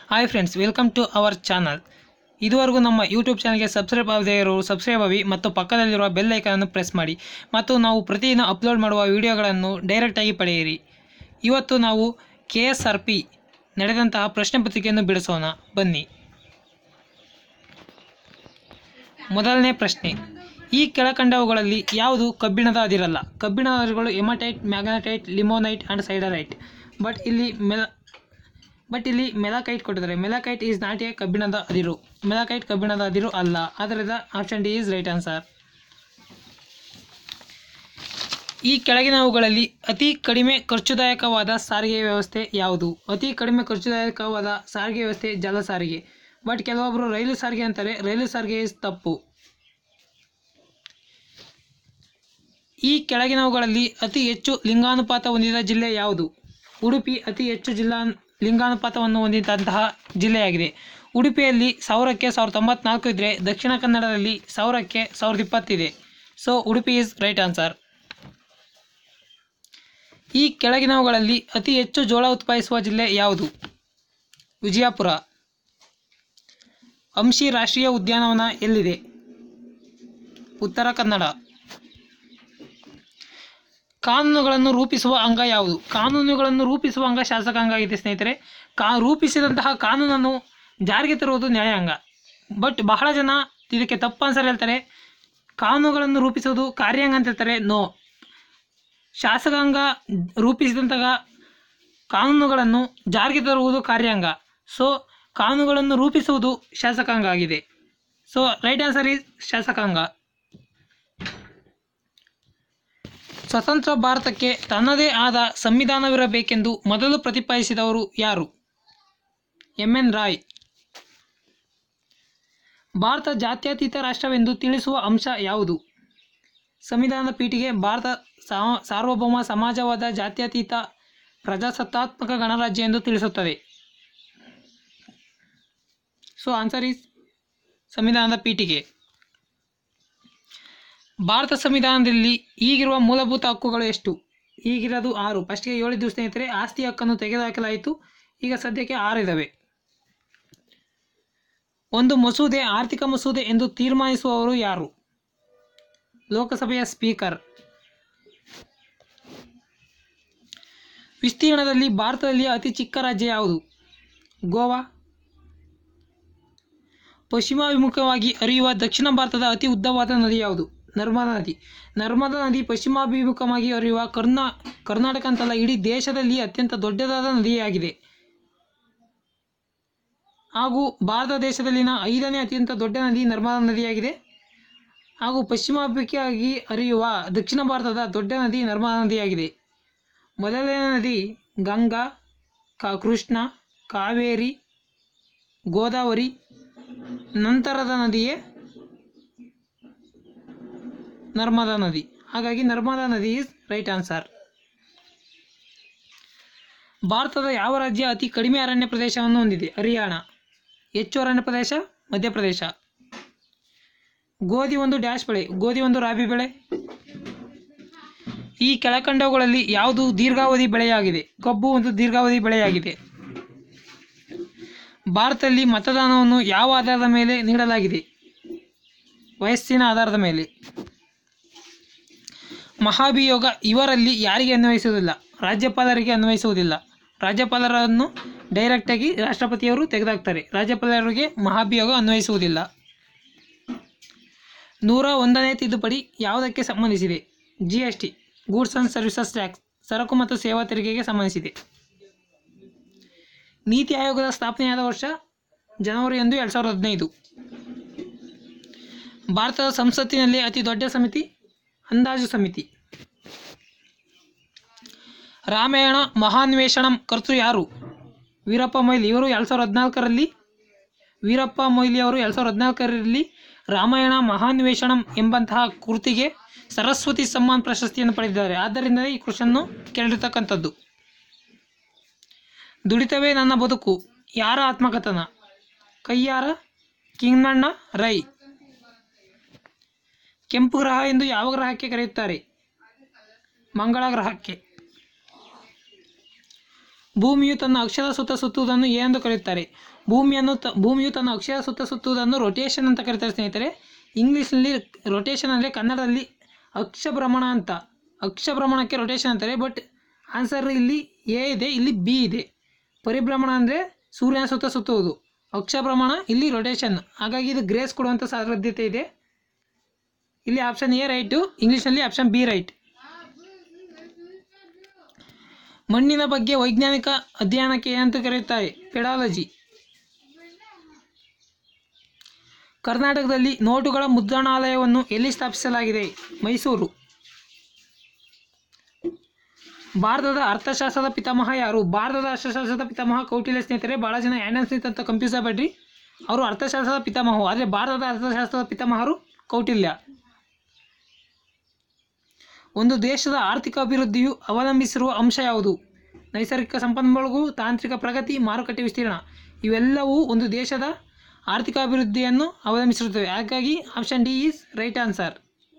hi friends welcome to our channel ಇದುವರೆಗೂ ನಮ್ಮ YouTube ಚಾನಲ್ಗೆ ಸಬ್ಸ್ಕ್ರೈಬ್ ಆಗದೇ ಇರೋರು ಸಬ್ಸ್ಕ್ರೈಬ್ ಆಗಿ ಮತ್ತು ಪಕ್ಕದಲ್ಲಿರುವ ಬೆಲ್ ಐಕನನ್ನು ಪ್ರೆಸ್ ಮಾಡಿ ಮತ್ತು ನಾವು ಪ್ರತಿದಿನ ಅಪ್ಲೋಡ್ ಮಾಡುವ ವಿಡಿಯೋಗಳನ್ನು ಡೈರೆಕ್ಟಾಗಿ ಪಡೆಯಿರಿ ಇವತ್ತು ನಾವು ಕೆ ಎಸ್ ಆರ್ ಪಿ ನಡೆದಂತಹ ಪ್ರಶ್ನೆ ಪತ್ರಿಕೆಯನ್ನು ಬಿಡಿಸೋಣ ಬನ್ನಿ ಮೊದಲನೇ ಪ್ರಶ್ನೆ ಈ ಕೆಳಕಂಡವುಗಳಲ್ಲಿ ಯಾವುದು ಕಬ್ಬಿಣದ ಅದಿರಲ್ಲ ಕಬ್ಬಿಣದ ಅದಿರುಗಳು hematite magnetite limonite and siderite but ಇಲ್ಲಿ ಮೆಲ ಬಟ್ ಇಲ್ಲಿ ಮೆಲಾಕೈಟ್ ಕೊಟ್ಟಿದ್ದಾರೆ ಮೆಲಾಕೈಟ್ ಈಸ್ ನಾಟ್ ಎ ಕಬ್ಬಿಣದ ಅದಿರು ಮೆಲಾಕೈಟ್ ಕಬ್ಬಿಣದ ಅದಿರು ಅಲ್ಲ ಆದ್ದರಿಂದ option D is right answer ಈ ಕೆಳಗಿನವುಗಳಲ್ಲಿ ಅತಿ ಕಡಿಮೆ ಖರ್ಚುದಾಯಕವಾದ ಸಾರಿಗೆ ವ್ಯವಸ್ಥೆ ಯಾವುದು ಅತಿ ಕಡಿಮೆ ಖರ್ಚುದಾಯಕವಾದ ಸಾರಿಗೆ ವ್ಯವಸ್ಥೆ ಜಲ ಸಾರಿಗೆ ಬಟ್ ಕೆಲವೊಬ್ಬರು ರೈಲು ಸಾರಿಗೆ ಅಂತಾರೆ ರೈಲು ಸಾರಿಗೆ ಇಸ್ ತಪ್ಪು ಈ ಕೆಳಗಿನವುಗಳಲ್ಲಿ ಅತಿ ಹೆಚ್ಚು ಲಿಂಗಾನುಪಾತ ಹೊಂದಿದ ಜಿಲ್ಲೆ ಯಾವುದು ಉಡುಪಿ ಅತಿ ಹೆಚ್ಚು ಜಿಲ್ಲಾ ಲಿಂಗಾನುಪಾತವನ್ನು ಹೊಂದಿದಂತಹ ಜಿಲ್ಲೆಯಾಗಿದೆ ಉಡುಪಿಯಲ್ಲಿ ಸಾವಿರಕ್ಕೆ ಸಾವಿರದ ತೊಂಬತ್ನಾಲ್ಕು ಇದ್ದರೆ ದಕ್ಷಿಣ ಕನ್ನಡದಲ್ಲಿ ಸಾವಿರಕ್ಕೆ ಸಾವಿರದ ಇಪ್ಪತ್ತಿದೆ so Udupi is right answer ಈ ಕೆಳಗಿನವುಗಳಲ್ಲಿ ಅತಿ ಹೆಚ್ಚು ಜೋಳ ಉತ್ಪಾದಿಸುವ ಜಿಲ್ಲೆ ಯಾವುದು ವಿಜಯಪುರ ಅಂಶಿ ರಾಷ್ಟ್ರೀಯ ಉದ್ಯಾನವನ ಎಲ್ಲಿದೆ ಉತ್ತರ ಕನ್ನಡ ಕಾನೂನುಗಳನ್ನು ರೂಪಿಸುವ ಅಂಗ ಯಾವುದು ಕಾನೂನುಗಳನ್ನು ರೂಪಿಸುವ ಅಂಗ ಶಾಸಕಾಂಗ ಆಗಿದೆ ಸ್ನೇಹಿತರೆ ಕಾ ರೂಪಿಸಿದಂತಹ ಕಾನೂನನ್ನು ಜಾರಿಗೆ ತರುವುದು ನ್ಯಾಯಾಂಗ ಬಟ್ ಬಹಳ ಜನ ಇದಕ್ಕೆ ತಪ್ಪು ಆನ್ಸರ್ ಹೇಳ್ತಾರೆ ಕಾನೂನುಗಳನ್ನು ರೂಪಿಸುವುದು ಕಾರ್ಯಾಂಗ ಅಂತ ಹೇಳ್ತಾರೆ ನೋ ಶಾಸಕಾಂಗ ರೂಪಿಸಿದಂತಹ ಕಾನೂನುಗಳನ್ನು ಜಾರಿಗೆ ತರುವುದು ಕಾರ್ಯಾಂಗ ಸೊ ಕಾನೂನುಗಳನ್ನು ರೂಪಿಸುವುದು ಶಾಸಕಾಂಗ ಆಗಿದೆ ಸೊ ರೈಟ್ ಆನ್ಸರ್ ಈಸ್ ಶಾಸಕಾಂಗ ಸ್ವತಂತ್ರ ಭಾರತಕ್ಕೆ ತನ್ನದೇ ಆದ ಸಂವಿಧಾನವಿರಬೇಕೆಂದು ಮೊದಲು ಪ್ರತಿಪಾದಿಸಿದವರು ಯಾರು ಎಂ ಎನ್ ರಾಯ್ ಭಾರತ ಜಾತ್ಯತೀತ ರಾಷ್ಟ್ರವೆಂದು ತಿಳಿಸುವ ಅಂಶ ಯಾವುದು ಸಂವಿಧಾನದ ಪೀಠಿಗೆ ಭಾರತ ಸಾ- ಸಾರ್ವಭೌಮ ಸಮಾಜವಾದ ಜಾತ್ಯತೀತ ಪ್ರಜಾಸತ್ತಾತ್ಮಕ ಗಣರಾಜ್ಯ ಎಂದು ತಿಳಿಸುತ್ತದೆ ಸೊ ಆನ್ಸರ್ ಈಸ್ ಸಂವಿಧಾನದ ಪೀಠಿಗೆ ಭಾರತ ಸಂವಿಧಾನದಲ್ಲಿ ಈಗಿರುವ ಮೂಲಭೂತ ಹಕ್ಕುಗಳು ಎಷ್ಟು ಈಗಿರೋದು ಆರು ಫಸ್ಟ್ಗೆ ಏಳಿದ್ದು ಸ್ನೇಹಿತರೆ ಆಸ್ತಿ ಹಕ್ಕನ್ನು ತೆಗೆದುಹಾಕಲಾಯಿತು ಈಗ ಸದ್ಯಕ್ಕೆ ಆರು ಇದ್ದಾವೆ ಒಂದು ಮಸೂದೆ ಆರ್ಥಿಕ ಮಸೂದೆ ಎಂದು ತೀರ್ಮಾನಿಸುವವರು ಯಾರು ಲೋಕಸಭೆಯ ಸ್ಪೀಕರ್ ವಿಸ್ತೀರ್ಣದಲ್ಲಿ ಭಾರತದಲ್ಲಿ ಅತಿ ಚಿಕ್ಕ ರಾಜ್ಯ ಯಾವುದು ಗೋವಾ ಪಶ್ಚಿಮಾಭಿಮುಖವಾಗಿ ಹರಿಯುವ ದಕ್ಷಿಣ ಭಾರತದ ಅತಿ ಉದ್ದವಾದ ನದಿ ಯಾವುದು ನರ್ಮದಾ ನದಿ ನರ್ಮದಾ ನದಿ ಪಶ್ಚಿಮಾಭಿಮುಖವಾಗಿ ಹರಿಯುವ ಕರ್ನಾ ಕರ್ನಾಟಕ ಅಂತಲ್ಲ ಇಡೀ ದೇಶದಲ್ಲಿ ಅತ್ಯಂತ ದೊಡ್ಡದಾದ ನದಿಯಾಗಿದೆ ಹಾಗೂ ಭಾರತ ದೇಶದಲ್ಲಿನ ಐದನೇ ಅತ್ಯಂತ ದೊಡ್ಡ ನದಿ ನರ್ಮದಾ ನದಿಯಾಗಿದೆ ಹಾಗೂ ಪಶ್ಚಿಮಾಭಿಮುಖವಾಗಿ ಹರಿಯುವ ದಕ್ಷಿಣ ಭಾರತದ ದೊಡ್ಡ ನದಿ ನರ್ಮದಾ ನದಿಯಾಗಿದೆ ಮೊದಲನೇ ನದಿ ಗಂಗಾ ಕಾ ಕೃಷ್ಣ ಕಾವೇರಿ ಗೋದಾವರಿ ನಂತರದ ನದಿಯೇ ನರ್ಮದಾ ನದಿ ಹಾಗಾಗಿ ನರ್ಮದಾ ನದಿ ಈಸ್ ರೈಟ್ ಆನ್ಸರ್ ಭಾರತದ ಯಾವ ರಾಜ್ಯ ಅತಿ ಕಡಿಮೆ ಅರಣ್ಯ ಪ್ರದೇಶವನ್ನು ಹೊಂದಿದೆ ಹರಿಯಾಣ ಹೆಚ್ಚು ಅರಣ್ಯ ಪ್ರದೇಶ ಮಧ್ಯಪ್ರದೇಶ ಗೋಧಿ ಒಂದು ಡ್ಯಾಶ್ ಬೆಳೆ ಗೋಧಿ ಒಂದು ರಾಬಿ ಬೆಳೆ ಈ ಕೆಳಕಂಡವುಗಳಲ್ಲಿ ಯಾವುದು ದೀರ್ಘಾವಧಿ ಬೆಳೆಯಾಗಿದೆ ಕಬ್ಬು ಒಂದು ದೀರ್ಘಾವಧಿ ಬೆಳೆಯಾಗಿದೆ ಭಾರತದಲ್ಲಿ ಮತದಾನವನ್ನು ಯಾವ ಆಧಾರದ ಮೇಲೆ ನೀಡಲಾಗಿದೆ ವಯಸ್ಸಿನ ಆಧಾರದ ಮೇಲೆ ಮಹಾಭಿಯೋಗ ಇವರಲ್ಲಿ ಯಾರಿಗೆ ಅನ್ವಯಿಸುವುದಿಲ್ಲ ರಾಜ್ಯಪಾಲರಿಗೆ ಅನ್ವಯಿಸುವುದಿಲ್ಲ ರಾಜ್ಯಪಾಲರನ್ನು ಡೈರೆಕ್ಟಾಗಿ ರಾಷ್ಟ್ರಪತಿಯವರು ತೆಗೆದುಹಾಕ್ತಾರೆ ರಾಜ್ಯಪಾಲರಿಗೆ ಮಹಾಭಿಯೋಗ ಅನ್ವಯಿಸುವುದಿಲ್ಲ ನೂರ ಒಂದನೇ ತಿದ್ದುಪಡಿ ಯಾವುದಕ್ಕೆ ಸಂಬಂಧಿಸಿದೆ G S T goods and services tax ಸರಕು ಮತ್ತು ಸೇವಾ ತೆರಿಗೆಗೆ ಸಂಬಂಧಿಸಿದೆ ನೀತಿ ಆಯೋಗದ ಸ್ಥಾಪನೆಯಾದ ವರ್ಷ ಜನವರಿ ಒಂದು ಎರಡು ಸಾವಿರದ ಹದಿನೈದು ಭಾರತದ ಸಂಸತ್ತಿನಲ್ಲಿ ಅತಿ ದೊಡ್ಡ ಸಮಿತಿ ಅಂದಾಜು ಸಮಿತಿ ರಾಮಾಯಣ ಮಹಾನ್ವೇಷಣಂ ಕರ್ತೃ ಯಾರು ವೀರಪ್ಪ ಮೊಯ್ಲಿ ಇವರು ಎರಡು ಸಾವಿರದ ಹದಿನಾಲ್ಕರಲ್ಲಿ ವೀರಪ್ಪ ಮೊಯ್ಲಿ ಅವರು ಎರಡು ಸಾವಿರದ ಹದಿನಾಲ್ಕರಲ್ಲಿ ರಾಮಾಯಣ ಮಹಾನ್ವೇಷಣಂ ಎಂಬಂತಹ ಕೃತಿಗೆ ಸರಸ್ವತಿ ಸಮ್ಮಾನ್ ಪ್ರಶಸ್ತಿಯನ್ನು ಪಡೆದಿದ್ದಾರೆ ಆದ್ದರಿಂದ ಈ ಕ್ವಶನ್ನು ಕೇಳಿರ್ತಕ್ಕಂಥದ್ದು ದುಡಿತವೇ ನನ್ನ ಬದುಕು ಯಾರ ಆತ್ಮಕಥನ ಕೈಯಾರ ಕಿಂಗ್ಮಣ್ಣ ರೈ ಕೆಂಪು ಗ್ರಹ ಎಂದು ಯಾವ ಗ್ರಹಕ್ಕೆ ಕರೆಯುತ್ತಾರೆ ಮಂಗಳ ಗ್ರಹಕ್ಕೆ ಭೂಮಿಯು ತನ್ನ ಅಕ್ಷದ ಸುತ್ತ ಸುತ್ತುವುದನ್ನು ಏನೆಂದು ಕರೆಯುತ್ತಾರೆ ಭೂಮಿಯನ್ನು ತ ಭೂಮಿಯು ತನ್ನ ಅಕ್ಷದ ಸುತ್ತ ಸುತ್ತುವುದನ್ನು ರೊಟೇಷನ್ ಅಂತ ಕರೀತಾರೆ ಸ್ನೇಹಿತರೆ ಇಂಗ್ಲೀಷ್ನಲ್ಲಿ ರೊಟೇಷನ್ ಅಂದರೆ ಕನ್ನಡದಲ್ಲಿ ಅಕ್ಷ ಭ್ರಮಣ ಅಂತ ಅಕ್ಷ ಭ್ರಮಣಕ್ಕೆ ರೊಟೇಷನ್ ಅಂತಾರೆ ಬಟ್ ಆನ್ಸರ್ ಇಲ್ಲಿ ಎ ಇದೆ ಇಲ್ಲಿ ಬಿ ಇದೆ ಪರಿಭ್ರಮಣ ಅಂದರೆ ಸೂರ್ಯನ ಸುತ್ತ ಸುತ್ತುವುದು ಅಕ್ಷ ಭ್ರಮಣ ಇಲ್ಲಿ ರೊಟೇಷನ್ ಹಾಗಾಗಿ ಇದು ಗ್ರೇಸ್ ಕೊಡುವಂಥ ಸಾಧ್ಯತೆ ಇದೆ ಇಲ್ಲಿ ಆಪ್ಷನ್ ಎ ರೈಟು ಇಂಗ್ಲೀಷ್ನಲ್ಲಿ ಆಪ್ಷನ್ ಬಿ ರೈಟ್ ಮಣ್ಣಿನ ಬಗ್ಗೆ ವೈಜ್ಞಾನಿಕ ಅಧ್ಯಯನಕ್ಕೆ ಏನಂತ ಕರೆಯುತ್ತಾರೆ ಪೆಡಾಲಜಿ ಕರ್ನಾಟಕದಲ್ಲಿ ನೋಟುಗಳ ಮುದ್ರಣಾಲಯವನ್ನು ಎಲ್ಲಿ ಸ್ಥಾಪಿಸಲಾಗಿದೆ ಮೈಸೂರು ಭಾರತದ ಅರ್ಥಶಾಸ್ತ್ರದ ಪಿತಾಮಹ ಯಾರು ಭಾರತದ ಅರ್ಥಶಾಸ್ತ್ರದ ಪಿತಾಮಹ ಕೌಟಿಲ್ಯ ಸ್ನೇಹಿತರೆ ಭಾಳ ಜನ ಆ್ಯಂಡನ್ ಸ್ಮಿತ್ ಅಂತ ಕನ್ಫ್ಯೂಸ್ ಆಗಬೇಡ್ರಿ ಅವರು ಅರ್ಥಶಾಸ್ತ್ರದ ಪಿತಾಮಹರು ಆದರೆ ಭಾರತದ ಅರ್ಥಶಾಸ್ತ್ರದ ಪಿತಾಮಹರು ಕೌಟಿಲ್ಯ ಒಂದು ದೇಶದ ಆರ್ಥಿಕ ಅಭಿವೃದ್ಧಿಯು ಅವಲಂಬಿಸಿರುವ ಅಂಶ ಯಾವುದು ನೈಸರ್ಗಿಕ ಸಂಪನ್ಮೂಲಗಳು ತಾಂತ್ರಿಕ ಪ್ರಗತಿ ಮಾರುಕಟ್ಟೆ ವಿಸ್ತೀರ್ಣ ಇವೆಲ್ಲವೂ ಒಂದು ದೇಶದ ಆರ್ಥಿಕ ಅಭಿವೃದ್ಧಿಯನ್ನು ಅವಲಂಬಿಸಿರುತ್ತವೆ ಹಾಗಾಗಿ option D is right answer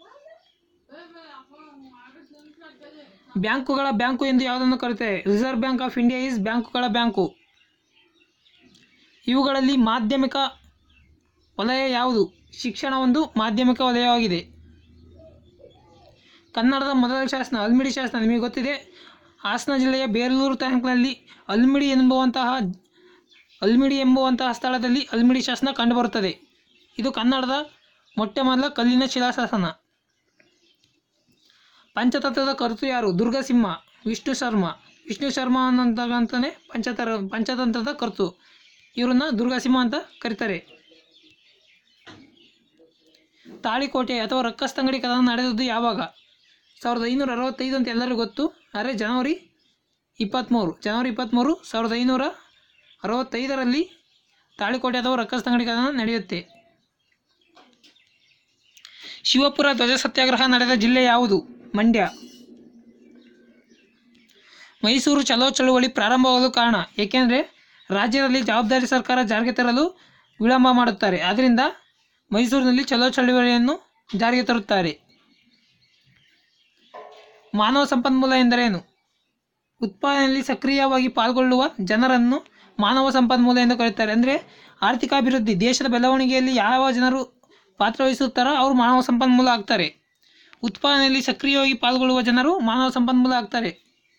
ಬ್ಯಾಂಕುಗಳ ಬ್ಯಾಂಕು ಎಂದು ಯಾವುದನ್ನು ಕರೆಯುತ್ತಾರೆ Reserve Bank of India is ಬ್ಯಾಂಕುಗಳ ಬ್ಯಾಂಕು ಇವುಗಳಲ್ಲಿ ಮಾಧ್ಯಮಿಕ ವಲಯ ಯಾವುದು ಶಿಕ್ಷಣ ಒಂದು ಮಾಧ್ಯಮಿಕ ವಲಯವಾಗಿದೆ ಕನ್ನಡದ ಮೊದಲ ಶಾಸನ ಅಲ್ಮಿಡಿ ಶಾಸನ ನಿಮಗೆ ಗೊತ್ತಿದೆ ಹಾಸನ ಜಿಲ್ಲೆಯ ಬೇಲೂರು ತಾಲೂಕಿನಲ್ಲಿ ಅಲ್ಮಿಡಿ ಎಂಬುವಂತಹ ಅಲ್ಮಿಡಿ ಎಂಬುವಂತಹ ಸ್ಥಳದಲ್ಲಿ ಅಲ್ಮಿಡಿ ಶಾಸನ ಕಂಡುಬರುತ್ತದೆ ಇದು ಕನ್ನಡದ ಮೊಟ್ಟ ಮೊದಲ ಕಲ್ಲಿನ ಶಿಲಾಶಾಸನ ಪಂಚತತ್ವದ ಕರ್ತೃ ಯಾರು ದುರ್ಗಸಿಂಹ ವಿಷ್ಣು ಶರ್ಮ ವಿಷ್ಣು ಶರ್ಮ ಅನ್ನೋಂತಾಗಂತಾನೆ ಪಂಚತರ ಪಂಚತಂತ್ರದ ಕರ್ತೃ ಇವರನ್ನ ದುರ್ಗಸಿಂಹ ಅಂತ ಕರೀತಾರೆ ತಾಳಿಕೋಟೆ ಅಥವಾ ರಕ್ಕಸ್ತಂಗಡಿ ಕದನ ನಡೆದದ್ದು ಯಾವಾಗ ಸಾವಿರದ ಐನೂರ ಅರವತ್ತೈದು ಅಂತ ಎಲ್ಲರಿಗೂ ಗೊತ್ತು ಆದರೆ ಜನವರಿ ಇಪ್ಪತ್ತ್ಮೂರು ಜನವರಿ ಇಪ್ಪತ್ತ್ಮೂರು ಸಾವಿರದ ಐನೂರ ಅರವತ್ತೈದರಲ್ಲಿ ತಾಳಿಕೋಟೆ ಅಥವಾ ರಕ್ಕಸ್ತಂಗಡಿ ಕದನ ನಡೆಯುತ್ತೆ ಶಿವಪುರ ಧ್ವಜ ಸತ್ಯಾಗ್ರಹ ನಡೆದ ಜಿಲ್ಲೆ ಯಾವುದು ಮಂಡ್ಯ ಮೈಸೂರು ಚಲೋ ಚಳುವಳಿ ಪ್ರಾರಂಭವಾಗಲು ಕಾರಣ ಏಕೆಂದರೆ ರಾಜ್ಯದಲ್ಲಿ ಜವಾಬ್ದಾರಿ ಸರ್ಕಾರ ಜಾರಿಗೆ ತರಲು ವಿಳಂಬ ಮಾಡುತ್ತಾರೆ ಆದ್ದರಿಂದ ಮೈಸೂರಿನಲ್ಲಿ ಚಲೋ ಚಳುವಳಿಯನ್ನು ಜಾರಿಗೆ ತರುತ್ತಾರೆ ಮಾನವ ಸಂಪನ್ಮೂಲ ಎಂದರೇನು ಉತ್ಪಾದನೆಯಲ್ಲಿ ಸಕ್ರಿಯವಾಗಿ ಪಾಲ್ಗೊಳ್ಳುವ ಜನರನ್ನು ಮಾನವ ಸಂಪನ್ಮೂಲ ಎಂದು ಕರೆಯುತ್ತಾರೆ ಅಂದರೆ ಆರ್ಥಿಕಾಭಿವೃದ್ಧಿ ದೇಶದ ಬೆಳವಣಿಗೆಯಲ್ಲಿ ಯಾವ ಜನರು ಪಾತ್ರವಹಿಸುತ್ತಾರೋ ಅವರು ಮಾನವ ಸಂಪನ್ಮೂಲ ಆಗ್ತಾರೆ ಉತ್ಪಾದನೆಯಲ್ಲಿ ಸಕ್ರಿಯವಾಗಿ ಪಾಲ್ಗೊಳ್ಳುವ ಜನರು ಮಾನವ ಸಂಪನ್ಮೂಲ ಆಗ್ತಾರೆ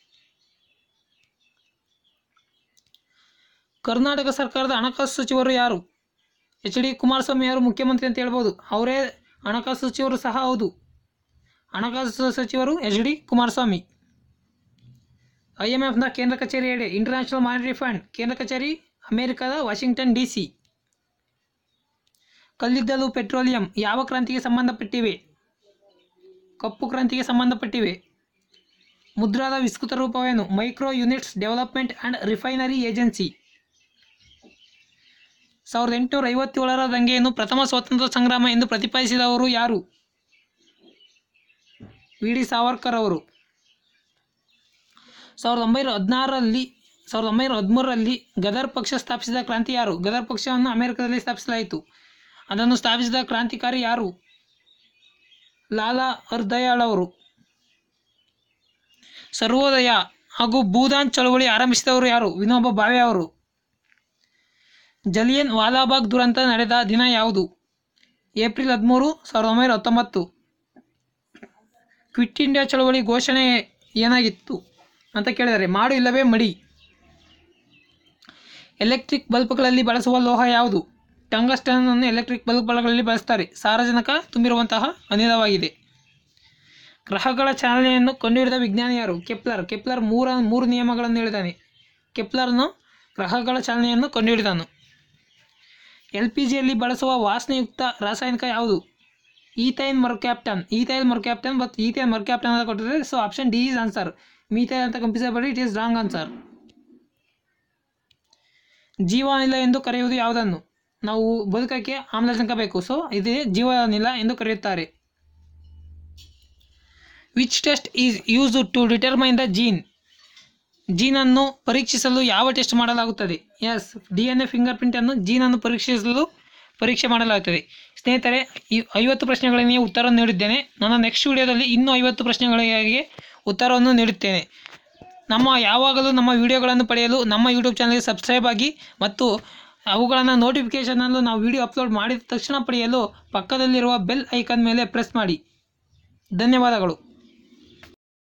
ಕರ್ನಾಟಕ ಸರ್ಕಾರದ ಹಣಕಾಸು ಸಚಿವರು ಯಾರು ಎಚ್ ಡಿ ಕುಮಾರಸ್ವಾಮಿ ಅವರು ಮುಖ್ಯಮಂತ್ರಿ ಅಂತ ಹೇಳ್ಬೋದು ಅವರೇ ಹಣಕಾಸು ಸಚಿವರು ಸಹ ಹೌದು ಹಣಕಾಸು ಸಚಿವರು H D Kumaraswamy I M ಎಫ್ನ ಕೇಂದ್ರ ಕಚೇರಿ ಎಡೆ ಇಂಟರ್ನ್ಯಾಷನಲ್ ಮಾನಿಟರಿ ಫಂಡ್ ಕೇಂದ್ರ ಕಚೇರಿ ಅಮೆರಿಕದ ವಾಷಿಂಗ್ಟನ್ ಡಿ ಸಿ ಕಲ್ಲಿದ್ದಲು ಪೆಟ್ರೋಲಿಯಂ ಯಾವ ಕ್ರಾಂತಿಗೆ ಸಂಬಂಧಪಟ್ಟಿವೆ ಕಪ್ಪು ಕ್ರಾಂತಿಗೆ ಸಂಬಂಧಪಟ್ಟಿವೆ ಮುದ್ರಾದ ವಿಸ್ತೃತ ರೂಪವೇನು micro units development and refinery agency ಸಾವಿರದ ಎಂಟುನೂರ ಐವತ್ತೇಳರ ದಂಗೆಯನ್ನು ಪ್ರಥಮ ಸ್ವಾತಂತ್ರ್ಯ ಸಂಗ್ರಾಮ ಎಂದು ಪ್ರತಿಪಾದಿಸಿದವರು ಯಾರು ವಿ ಡಿ ಸಾವರ್ಕರ್ ಅವರು ಸಾವಿರದ ಒಂಬೈನೂರ ಹದಿನಾರರಲ್ಲಿ ಸಾವಿರದ ಒಂಬೈನೂರ ಹದಿಮೂರರಲ್ಲಿ ಗದರ್ ಪಕ್ಷ ಸ್ಥಾಪಿಸಿದ ಕ್ರಾಂತಿ ಯಾರು ಗದರ್ ಪಕ್ಷವನ್ನು ಅಮೆರಿಕದಲ್ಲಿ ಸ್ಥಾಪಿಸಲಾಯಿತು ಅದನ್ನು ಸ್ಥಾಪಿಸಿದ ಕ್ರಾಂತಿಕಾರಿ ಯಾರು ಲಾಲಾ ಹರ್ದಯಾಳ್ ಅವರು ಸರ್ವೋದಯ ಹಾಗೂ ಭೂದಾನ್ ಚಳವಳಿ ಆರಂಭಿಸಿದವರು ಯಾರು ವಿನೋಬ ಭಾವೆ ಅವರು ಜಲಿಯನ್ ವಾಲಾಬಾಗ್ ದುರಂತ ನಡೆದ ದಿನ ಯಾವುದು ಏಪ್ರಿಲ್ ಹದಿಮೂರು ಸಾವಿರದ ಒಂಬೈನೂರ ಹತ್ತೊಂಬತ್ತು ಕ್ವಿಟ್ ಇಂಡಿಯಾ ಚಳವಳಿ ಘೋಷಣೆ ಏನಾಗಿತ್ತು ಅಂತ ಕೇಳಿದರೆ ಮಾಡು ಇಲ್ಲವೇ ಮಡಿ ಎಲೆಕ್ಟ್ರಿಕ್ ಬಲ್ಬ್ಗಳಲ್ಲಿ ಬಳಸುವ ಲೋಹ ಯಾವುದು ಟಂಗಸ್ಟನ್ ಅನ್ನು ಎಲೆಕ್ಟ್ರಿಕ್ ಬಲ್ಬ್ಗಳಲ್ಲಿ ಬಳಸ್ತಾರೆ ಸಾರಜನಕ ತುಂಬಿರುವಂತಹ ಅನಿಲವಾಗಿದೆ ಗ್ರಹಗಳ ಚಾಲನೆಯನ್ನು ಕಂಡುಹಿಡಿದ ವಿಜ್ಞಾನಿ ಯಾರು ಕೆಪ್ಲರ್ ಕೆಪ್ಲರ್ ಮೂರ ಮೂರು ನಿಯಮಗಳನ್ನು ಹೇಳಿದ್ದಾನೆ ಕೆಪ್ಲರ್ನು ಗ್ರಹಗಳ ಚಾಲನೆಯನ್ನು ಕಂಡುಹಿಡಿದನು ಎಲ್ ಪಿ ಜಿಯಲ್ಲಿ ಬಳಸುವ ವಾಸನೆಯುಕ್ತ ರಾಸಾಯನಿಕ ಯಾವುದು ಈಥೈನ್ ಮರ್ಕ್ಯಾಪ್ಟನ್ ಈಥೈಲ್ ಮರ್ಕ್ಯಾಪ್ಟನ್ ಮತ್ತು ಈಥೈಲ್ ಮರ್ಕ್ಯಾಪ್ಟನ್ ಅಂತ ಕೊಟ್ಟಿದ್ದಾರೆ so option D is answer methyl ಅಂತ ಕಂಪಿಸಬೇಡಿ ಇಟ್ ಈಸ್ ರಾಂಗ್ ಆನ್ಸರ್ ಜೀವಾನಿಲ ಎಂದು ಕರೆಯುವುದು ಯಾವುದನ್ನು ನಾವು ಬದುಕಕ್ಕೆ ಆಮ್ಲಜನಕ ಬೇಕು ಸೊ ಇದೇ ಜೀವಾನಿಲ ಎಂದು ಕರೆಯುತ್ತಾರೆ which test is use to determine the gene ಜೀನನ್ನು ಪರೀಕ್ಷಿಸಲು ಯಾವ ಟೆಸ್ಟ್ ಮಾಡಲಾಗುತ್ತದೆ ಎಸ್ ಡಿ ಎನ್ ಎ ಫಿಂಗರ್ ಪ್ರಿಂಟನ್ನು ಜೀನನ್ನು ಪರೀಕ್ಷಿಸಲು ಪರೀಕ್ಷೆ ಮಾಡಲಾಗುತ್ತದೆ ಸ್ನೇಹಿತರೆ ಈ ಐವತ್ತು ಪ್ರಶ್ನೆಗಳಿಗೆ ಉತ್ತರವನ್ನು ನೀಡಿದ್ದೇನೆ ನನ್ನ ನೆಕ್ಸ್ಟ್ ವಿಡಿಯೋದಲ್ಲಿ ಇನ್ನೂ ಐವತ್ತು ಪ್ರಶ್ನೆಗಳಿಗೆ ಉತ್ತರವನ್ನು ನೀಡುತ್ತೇನೆ ನಮ್ಮ ಯಾವಾಗಲೂ ನಮ್ಮ ವಿಡಿಯೋಗಳನ್ನು ಪಡೆಯಲು ನಮ್ಮ ಯೂಟ್ಯೂಬ್ ಚಾನಲ್ಗೆ ಸಬ್ಸ್ಕ್ರೈಬ್ ಆಗಿ ಮತ್ತು ಅವುಗಳನ್ನು ನೋಟಿಫಿಕೇಷನಲ್ಲೂ ನಾವು ವಿಡಿಯೋ ಅಪ್ಲೋಡ್ ಮಾಡಿದ ತಕ್ಷಣ ಪಡೆಯಲು ಪಕ್ಕದಲ್ಲಿರುವ ಬೆಲ್ ಐಕಾನ್ ಮೇಲೆ ಪ್ರೆಸ್ ಮಾಡಿ ಧನ್ಯವಾದಗಳು